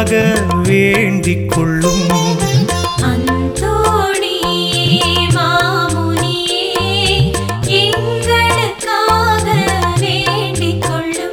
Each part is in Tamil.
எங்களுக்காக வேண்டிக் கொள்ளும் அந்தோணியே மாமுனியே எங்களுக்காக வேண்டிக் கொள்ளும்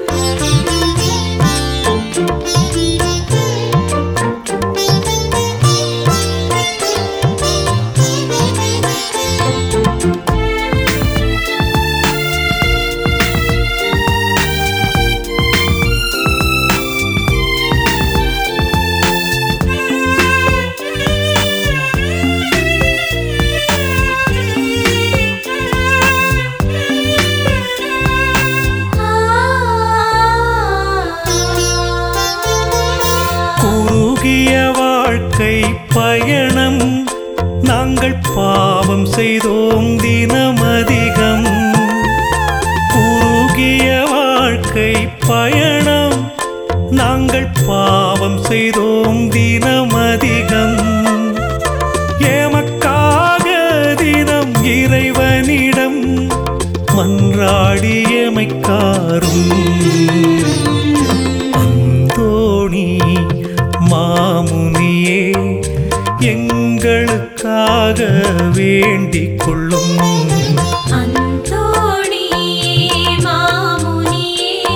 குறுகிய வாழ்க்கை பயணம் நாங்கள் பாவம் செய்தோம் தினமதிகம் குறுகிய வாழ்க்கை பயணம் நாங்கள் பாவம் செய்தோம் தினமதிகம் ஏமக்காக தினம் இறைவனிடம் மன்றாடி எமைக்காரும் அந்தோணி மாமுனியே எங்களுக்காக வேண்டிக் கொள்ளும் அந்தோணியே மாமுனியே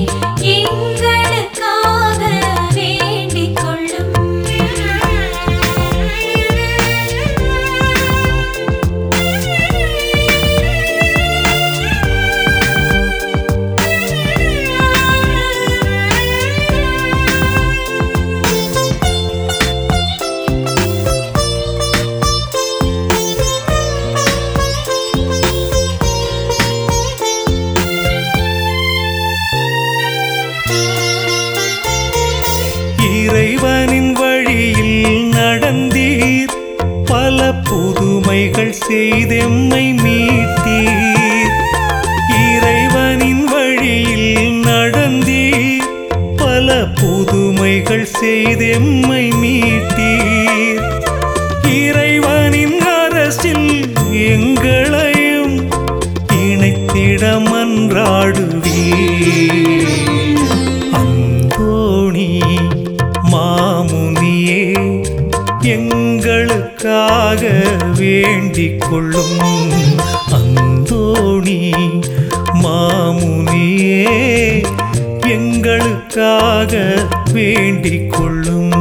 எங்களுக்காக வேண்டிக் கொள்ளும் இறைவனின் வழியில் நடந்தீர் பல புதுமைகள் செய்தெம்மை மீட்டீர் இறைவனின் வழியில் நடந்தீர் பல புதுமைகள் செய்தெம்மை மீட்டீர் இறைவனின் அரசில் எங்களையும் இணைத்திட மன்றாடுவீர் அந்தோணி மாமுனியே எங்களுக்காக வேண்டிக் கொள்ளும் அந்தோணி மாமுனியே எங்களுக்காக வேண்டிக் கொள்ளும்